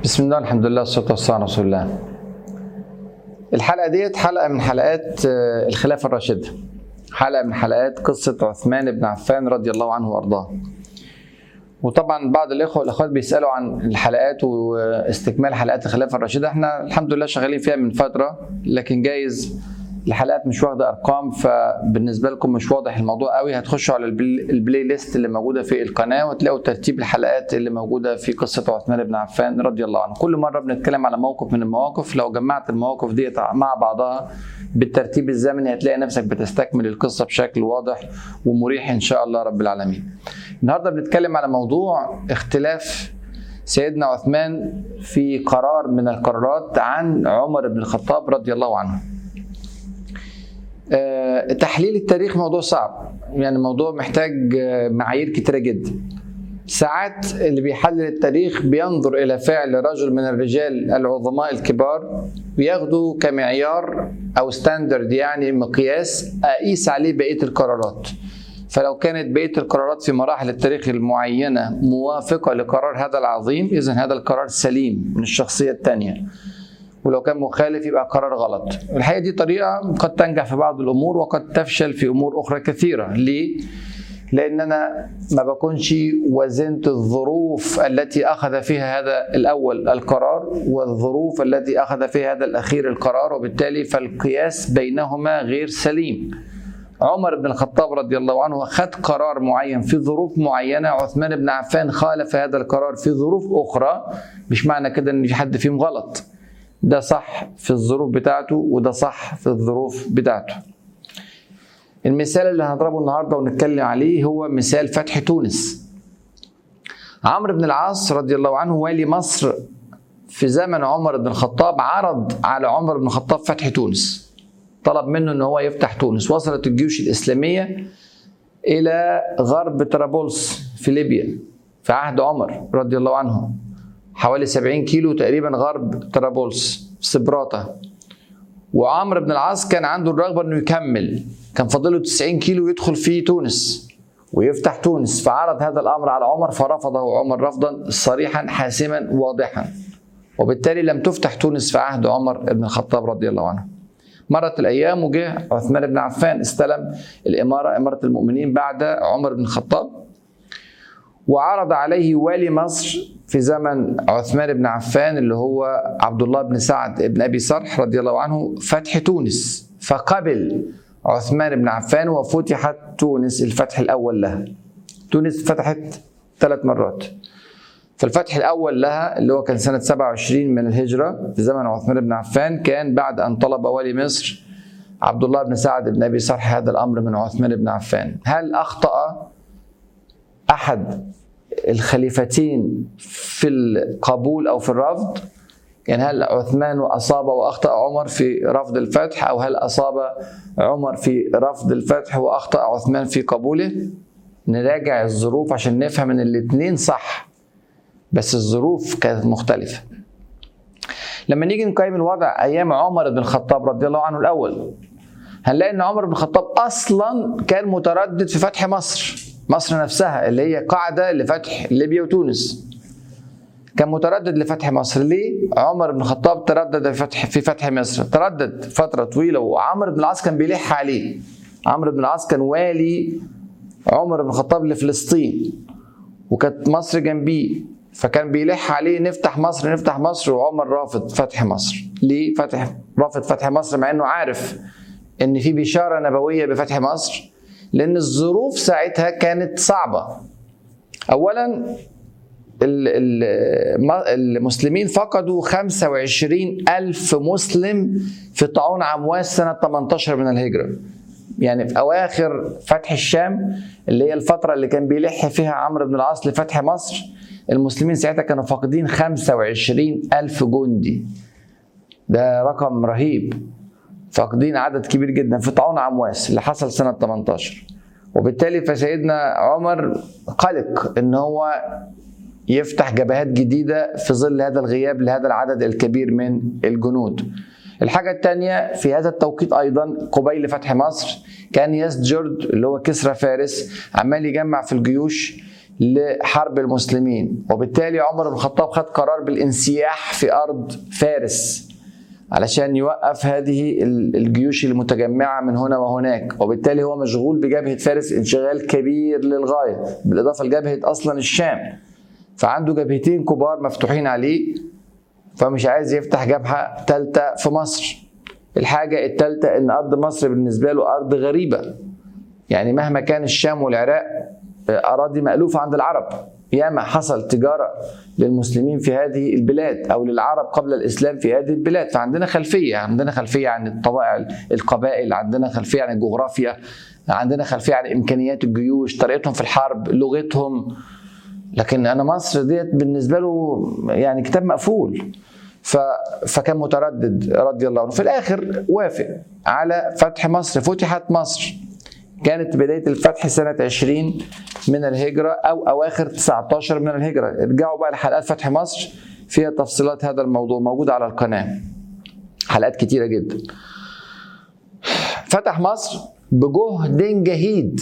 بسم الله الحمد لله والصلاه والسلام على رسول الله الحلقه ديت حلقه من حلقات آه، الخلافه الراشده حلقه من حلقات قصه عثمان بن عفان رضي الله عنه وارضاه وطبعا بعض الاخوه والاخوات بيسالوا عن الحلقات واستكمال حلقات الخلافه الراشده احنا الحمد لله شغالين فيها من فتره لكن جايز الحلقات مش واخده ارقام فبالنسبه لكم مش واضح الموضوع قوي هتخشوا على البل- البلاي ليست اللي موجوده في القناه وتلاقوا ترتيب الحلقات اللي موجوده في قصه عثمان بن عفان رضي الله عنه كل مره بنتكلم على موقف من المواقف لو جمعت المواقف دي مع بعضها بالترتيب الزمني هتلاقي نفسك بتستكمل القصه بشكل واضح ومريح ان شاء الله رب العالمين النهارده بنتكلم على موضوع اختلاف سيدنا عثمان في قرار من القرارات عن عمر بن الخطاب رضي الله عنه آه، تحليل التاريخ موضوع صعب يعني موضوع محتاج آه، معايير كتيرة جدا ساعات اللي بيحلل التاريخ بينظر إلى فعل رجل من الرجال العظماء الكبار بياخده كمعيار أو ستاندرد يعني مقياس أقيس عليه بقية القرارات فلو كانت بقية القرارات في مراحل التاريخ المعينة موافقة لقرار هذا العظيم إذا هذا القرار سليم من الشخصية الثانية ولو كان مخالف يبقى قرار غلط الحقيقه دي طريقه قد تنجح في بعض الامور وقد تفشل في امور اخرى كثيره ليه لان انا ما بكونش وزنت الظروف التي اخذ فيها هذا الاول القرار والظروف التي اخذ فيها هذا الاخير القرار وبالتالي فالقياس بينهما غير سليم عمر بن الخطاب رضي الله عنه خد قرار معين في ظروف معينه عثمان بن عفان خالف هذا القرار في ظروف اخرى مش معنى كده ان في حد فيهم غلط ده صح في الظروف بتاعته وده صح في الظروف بتاعته المثال اللي هنضربه النهارده ونتكلم عليه هو مثال فتح تونس عمرو بن العاص رضي الله عنه والي مصر في زمن عمر بن الخطاب عرض على عمر بن الخطاب فتح تونس طلب منه ان هو يفتح تونس وصلت الجيوش الاسلاميه الى غرب طرابلس في ليبيا في عهد عمر رضي الله عنه حوالي 70 كيلو تقريبا غرب طرابلس سبراتا وعمرو بن العاص كان عنده الرغبه انه يكمل كان فاضله 90 كيلو يدخل في تونس ويفتح تونس فعرض هذا الامر على عمر فرفضه عمر رفضا صريحا حاسما واضحا وبالتالي لم تفتح تونس في عهد عمر بن الخطاب رضي الله عنه مرت الايام وجه عثمان بن عفان استلم الاماره اماره المؤمنين بعد عمر بن الخطاب وعرض عليه والي مصر في زمن عثمان بن عفان اللي هو عبد الله بن سعد بن ابي صرح رضي الله عنه فتح تونس فقبل عثمان بن عفان وفتحت تونس الفتح الاول لها تونس فتحت ثلاث مرات فالفتح الاول لها اللي هو كان سنه 27 من الهجره في زمن عثمان بن عفان كان بعد ان طلب والي مصر عبد الله بن سعد بن ابي صرح هذا الامر من عثمان بن عفان هل اخطا احد الخليفتين في القبول او في الرفض يعني هل عثمان اصاب واخطا عمر في رفض الفتح او هل اصاب عمر في رفض الفتح واخطا عثمان في قبوله نراجع الظروف عشان نفهم ان الاثنين صح بس الظروف كانت مختلفه لما نيجي نقيم الوضع ايام عمر بن الخطاب رضي الله عنه الاول هنلاقي ان عمر بن الخطاب اصلا كان متردد في فتح مصر مصر نفسها اللي هي قاعده لفتح ليبيا وتونس كان متردد لفتح مصر ليه عمر بن الخطاب تردد في فتح في فتح مصر تردد فتره طويله وعمرو بن العاص كان بيلح عليه عمرو بن العاص كان والي عمر بن الخطاب لفلسطين وكانت مصر جنبيه فكان بيلح عليه نفتح مصر نفتح مصر وعمر رافض فتح مصر ليه فتح رافض فتح مصر مع انه عارف ان في بشاره نبويه بفتح مصر لان الظروف ساعتها كانت صعبه اولا ال- ال- ما- المسلمين فقدوا 25 ألف مسلم في طاعون عمواس سنة 18 من الهجرة يعني في أواخر فتح الشام اللي هي الفترة اللي كان بيلح فيها عمرو بن العاص لفتح مصر المسلمين ساعتها كانوا فاقدين 25 ألف جندي ده رقم رهيب فاقدين عدد كبير جدا في طاعون عمواس اللي حصل سنة 18 وبالتالي فسيدنا عمر قلق ان هو يفتح جبهات جديدة في ظل هذا الغياب لهذا العدد الكبير من الجنود الحاجة الثانية في هذا التوقيت أيضا قبيل فتح مصر كان يسجرد اللي هو كسرى فارس عمال يجمع في الجيوش لحرب المسلمين وبالتالي عمر بن الخطاب خد قرار بالانسياح في ارض فارس علشان يوقف هذه الجيوش المتجمعة من هنا وهناك وبالتالي هو مشغول بجبهة فارس انشغال كبير للغاية بالإضافة لجبهة أصلا الشام فعنده جبهتين كبار مفتوحين عليه فمش عايز يفتح جبهة ثالثة في مصر الحاجة الثالثة إن أرض مصر بالنسبة له أرض غريبة يعني مهما كان الشام والعراق أراضي مألوفة عند العرب ياما حصل تجارة للمسلمين في هذه البلاد أو للعرب قبل الإسلام في هذه البلاد فعندنا خلفية عندنا خلفية عن الطبائع القبائل عندنا خلفية عن الجغرافيا عندنا خلفية عن إمكانيات الجيوش طريقتهم في الحرب لغتهم لكن أنا مصر ديت بالنسبة له يعني كتاب مقفول ف... فكان متردد رضي الله عنه في الآخر وافق على فتح مصر فتحت مصر كانت بداية الفتح سنة 20 من الهجرة أو أواخر 19 من الهجرة ارجعوا بقى لحلقات فتح مصر فيها تفصيلات هذا الموضوع موجودة على القناة حلقات كتيرة جدا فتح مصر بجهد جهيد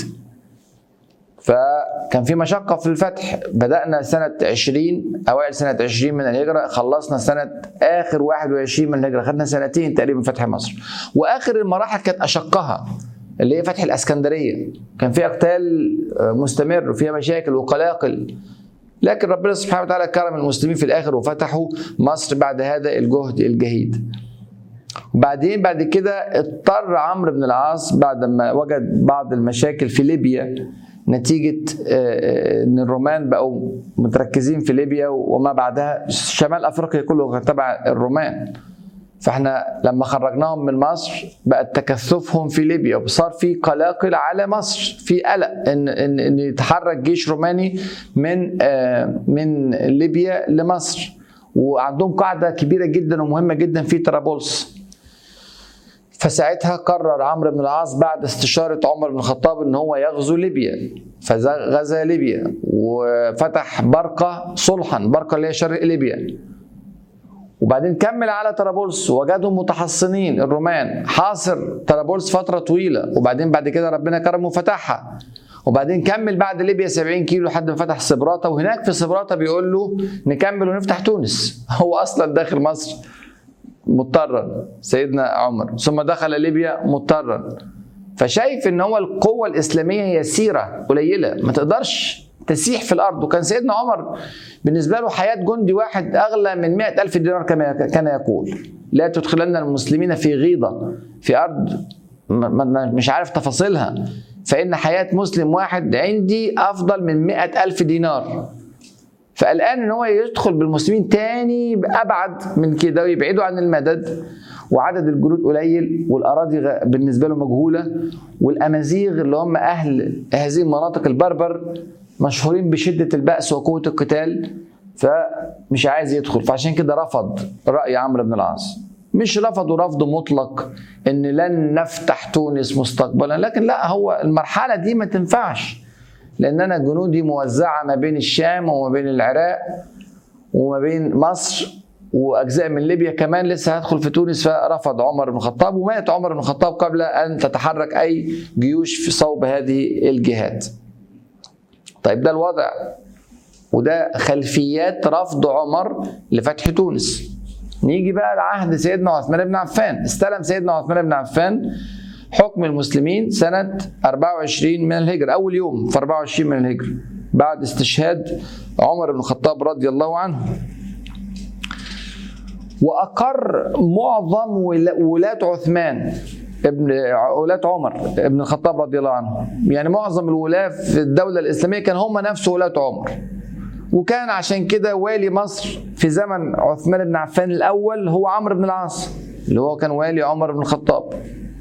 فكان في مشقة في الفتح بدأنا سنة 20 أوائل سنة 20 من الهجرة خلصنا سنة آخر 21 من الهجرة خدنا سنتين تقريبا فتح مصر وآخر المراحل كانت أشقها اللي هي فتح الاسكندريه كان فيها قتال مستمر وفيها مشاكل وقلاقل لكن ربنا سبحانه وتعالى كرم المسلمين في الاخر وفتحوا مصر بعد هذا الجهد الجهيد وبعدين بعد كده اضطر عمرو بن العاص بعد ما وجد بعض المشاكل في ليبيا نتيجة ان الرومان بقوا متركزين في ليبيا وما بعدها شمال افريقيا كله كان تبع الرومان فاحنا لما خرجناهم من مصر بقت تكثفهم في ليبيا وصار في قلاقل على مصر في قلق ان ان ان يتحرك جيش روماني من من ليبيا لمصر وعندهم قاعده كبيره جدا ومهمه جدا في طرابلس فساعتها قرر عمرو بن العاص بعد استشاره عمر بن الخطاب ان هو يغزو ليبيا فغزا ليبيا وفتح برقه صلحا برقه اللي هي شرق ليبيا وبعدين كمل على طرابلس وجدهم متحصنين الرومان حاصر طرابلس فتره طويله وبعدين بعد كده ربنا كرمه وفتحها وبعدين كمل بعد ليبيا 70 كيلو لحد ما فتح سبراتا وهناك في سبراتا بيقول له نكمل ونفتح تونس هو اصلا داخل مصر مضطرا سيدنا عمر ثم دخل ليبيا مضطرا فشايف ان هو القوه الاسلاميه يسيره قليله ما تقدرش تسيح في الارض وكان سيدنا عمر بالنسبه له حياه جندي واحد اغلى من مئة الف دينار كما كان يقول لا تدخلن المسلمين في غيضه في ارض مش عارف تفاصيلها فان حياه مسلم واحد عندي افضل من مئة الف دينار فالان ان هو يدخل بالمسلمين تاني ابعد من كده ويبعدوا عن المدد وعدد الجنود قليل والاراضي بالنسبه له مجهوله والامازيغ اللي هم اهل هذه المناطق البربر مشهورين بشدة البأس وقوة القتال فمش عايز يدخل فعشان كده رفض رأي عمرو بن العاص مش رفضوا رفض مطلق ان لن نفتح تونس مستقبلا لكن لا هو المرحلة دي ما تنفعش لان انا جنودي موزعة ما بين الشام وما بين العراق وما بين مصر واجزاء من ليبيا كمان لسه هدخل في تونس فرفض عمر بن الخطاب ومات عمر بن الخطاب قبل ان تتحرك اي جيوش في صوب هذه الجهات. طيب ده الوضع وده خلفيات رفض عمر لفتح تونس نيجي بقى لعهد سيدنا عثمان بن عفان استلم سيدنا عثمان بن عفان حكم المسلمين سنة 24 من الهجرة أول يوم في 24 من الهجرة بعد استشهاد عمر بن الخطاب رضي الله عنه وأقر معظم ولاة عثمان ابن ولاة عمر ابن الخطاب رضي الله عنه يعني معظم الولاة في الدولة الإسلامية كان هم نفس ولاة عمر وكان عشان كده والي مصر في زمن عثمان بن عفان الأول هو عمرو بن العاص اللي هو كان والي عمر بن الخطاب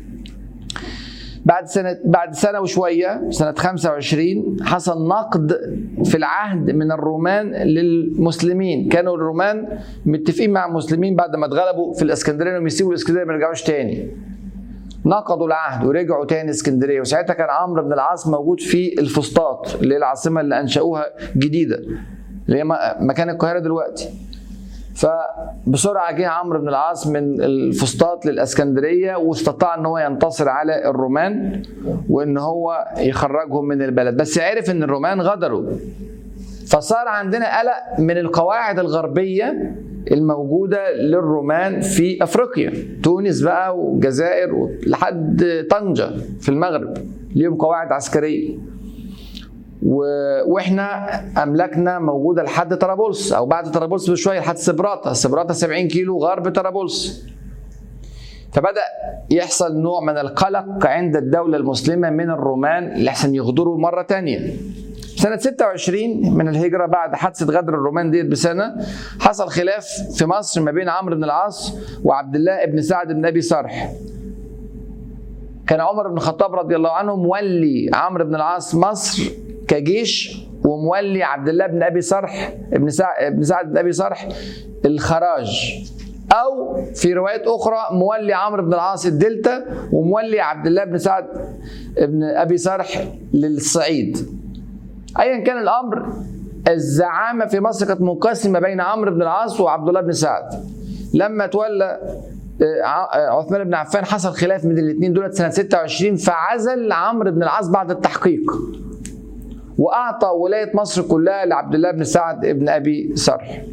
بعد سنة بعد سنة وشوية سنة 25 حصل نقد في العهد من الرومان للمسلمين كانوا الرومان متفقين مع المسلمين بعد ما اتغلبوا في الاسكندرية انهم يسيبوا الاسكندرية ما يرجعوش تاني نقضوا العهد ورجعوا تاني اسكندريه وساعتها كان عمرو بن العاص موجود في الفسطاط اللي هي العاصمه اللي انشأوها جديده اللي هي مكان القاهره دلوقتي فبسرعه جه عمرو بن العاص من الفسطاط للاسكندريه واستطاع ان هو ينتصر على الرومان وان هو يخرجهم من البلد بس عرف ان الرومان غدروا فصار عندنا قلق من القواعد الغربيه الموجوده للرومان في افريقيا تونس بقى والجزائر لحد طنجه في المغرب ليهم قواعد عسكريه و... واحنا املاكنا موجوده لحد طرابلس او بعد طرابلس بشويه لحد سبراتا سبراتا 70 كيلو غرب طرابلس فبدا يحصل نوع من القلق عند الدوله المسلمه من الرومان اللي احسن يغدروا مره تانية سنة 26 من الهجرة بعد حادثة غدر الرومان ديت بسنة حصل خلاف في مصر ما بين عمرو بن العاص وعبد الله بن سعد بن أبي صرح كان عمر بن الخطاب رضي الله عنه مولي عمرو بن العاص مصر كجيش ومولي عبد الله بن ابي صرح ابن سعد بن سعد بن ابي صرح الخراج او في روايات اخرى مولي عمرو بن العاص الدلتا ومولي عبد الله بن سعد بن ابي صرح للصعيد ايا كان الامر الزعامه في مصر كانت منقسمه بين عمرو بن العاص وعبد الله بن سعد لما تولى عثمان بن عفان حصل خلاف من الاثنين دول سنه 26 فعزل عمرو بن العاص بعد التحقيق واعطى ولايه مصر كلها لعبد الله بن سعد بن ابي سرح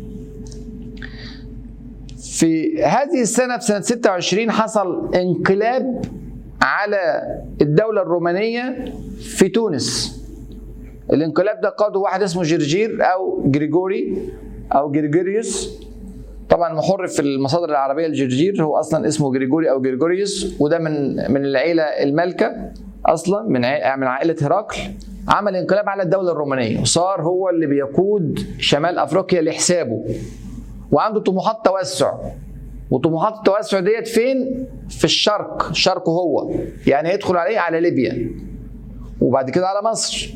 في هذه السنه في سنه 26 حصل انقلاب على الدوله الرومانيه في تونس الانقلاب ده قاده واحد اسمه جرجير او جريجوري او جريجوريوس طبعا محر في المصادر العربيه الجرجير هو اصلا اسمه جريجوري او جريجوريوس وده من من العيله المالكه اصلا من من عائله هرقل عمل انقلاب على الدوله الرومانيه وصار هو اللي بيقود شمال افريقيا لحسابه وعنده طموحات توسع وطموحات التوسع ديت فين؟ في الشرق شرقه هو يعني يدخل عليه على ليبيا وبعد كده على مصر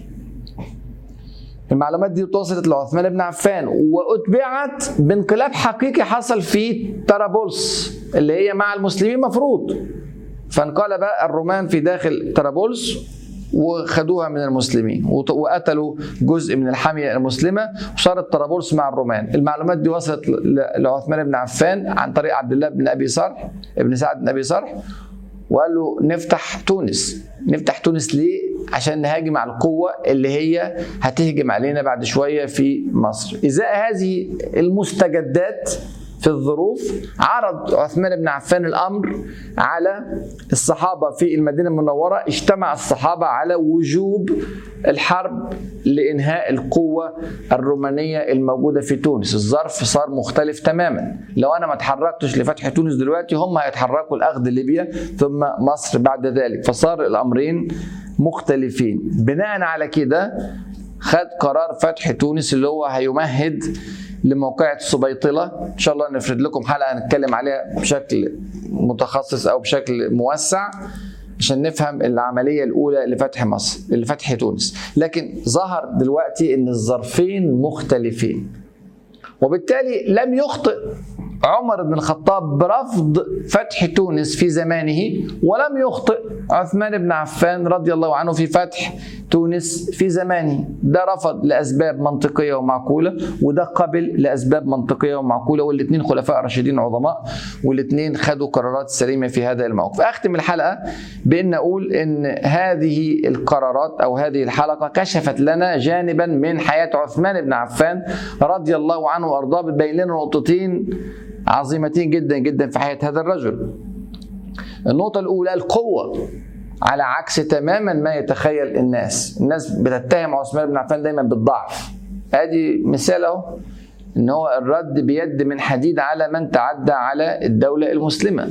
المعلومات دي وصلت لعثمان بن عفان واتبعت بانقلاب حقيقي حصل في طرابلس اللي هي مع المسلمين مفروض فانقلب الرومان في داخل طرابلس وخدوها من المسلمين وقتلوا جزء من الحامية المسلمة وصارت طرابلس مع الرومان المعلومات دي وصلت لعثمان بن عفان عن طريق عبد الله بن أبي صرح ابن سعد بن أبي صرح وقال له نفتح تونس نفتح تونس ليه عشان نهاجم على القوة اللي هي هتهجم علينا بعد شوية في مصر إزاء هذه المستجدات في الظروف عرض عثمان بن عفان الامر على الصحابه في المدينه المنوره اجتمع الصحابه على وجوب الحرب لانهاء القوه الرومانيه الموجوده في تونس الظرف صار مختلف تماما لو انا ما اتحركتش لفتح تونس دلوقتي هم هيتحركوا لاخذ ليبيا ثم مصر بعد ذلك فصار الامرين مختلفين بناء على كده خد قرار فتح تونس اللي هو هيمهد لموقعة السبيطلة إن شاء الله نفرد لكم حلقة نتكلم عليها بشكل متخصص أو بشكل موسع عشان نفهم العملية الأولى لفتح مصر لفتح تونس لكن ظهر دلوقتي أن الظرفين مختلفين وبالتالي لم يخطئ عمر بن الخطاب برفض فتح تونس في زمانه ولم يخطئ عثمان بن عفان رضي الله عنه في فتح تونس في زمانه ده رفض لأسباب منطقية ومعقولة وده قبل لأسباب منطقية ومعقولة والاثنين خلفاء راشدين عظماء والاثنين خدوا قرارات سليمة في هذا الموقف أختم الحلقة بأن أقول أن هذه القرارات أو هذه الحلقة كشفت لنا جانبا من حياة عثمان بن عفان رضي الله عنه وأرضاه بتبين لنا نقطتين عظيمتين جدا جدا في حياة هذا الرجل النقطة الأولى القوة على عكس تماما ما يتخيل الناس الناس بتتهم عثمان بن عفان دايما بالضعف ادي مثال اهو ان هو الرد بيد من حديد على من تعدى على الدولة المسلمة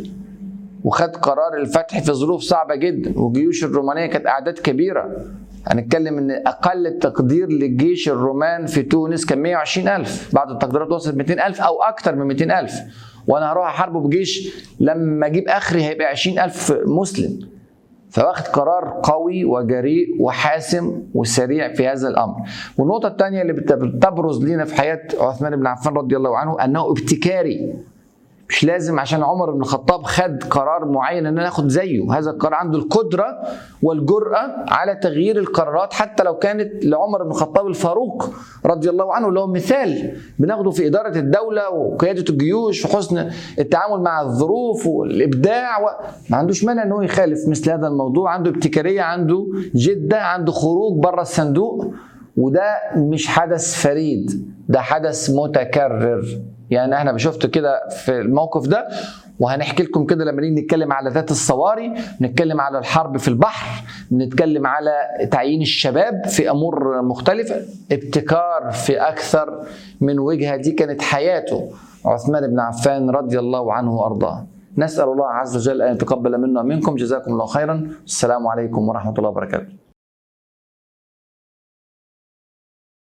وخد قرار الفتح في ظروف صعبة جدا والجيوش الرومانية كانت أعداد كبيرة هنتكلم ان اقل تقدير للجيش الرومان في تونس كان 120 الف بعض التقديرات وصلت 200 الف او اكثر من 200 الف وانا هروح احاربه بجيش لما اجيب اخري هيبقى 20 الف مسلم فواخد قرار قوي وجريء وحاسم وسريع في هذا الامر والنقطه الثانيه اللي بتبرز لنا في حياه عثمان بن عفان رضي الله عنه انه ابتكاري مش لازم عشان عمر بن الخطاب خد قرار معين ان انا اخد زيه هذا القرار عنده القدره والجراه على تغيير القرارات حتى لو كانت لعمر بن الخطاب الفاروق رضي الله عنه اللي هو مثال بناخده في اداره الدوله وقياده الجيوش وحسن التعامل مع الظروف والابداع و... ما عندوش مانع ان هو يخالف مثل هذا الموضوع عنده ابتكاريه عنده جده عنده خروج بره الصندوق وده مش حدث فريد ده حدث متكرر يعني احنا شفت كده في الموقف ده وهنحكي لكم كده لما نيجي نتكلم على ذات الصواري نتكلم على الحرب في البحر نتكلم على تعيين الشباب في امور مختلفه ابتكار في اكثر من وجهه دي كانت حياته عثمان بن عفان رضي الله عنه وارضاه نسال الله عز وجل ان يتقبل منا ومنكم جزاكم الله خيرا السلام عليكم ورحمه الله وبركاته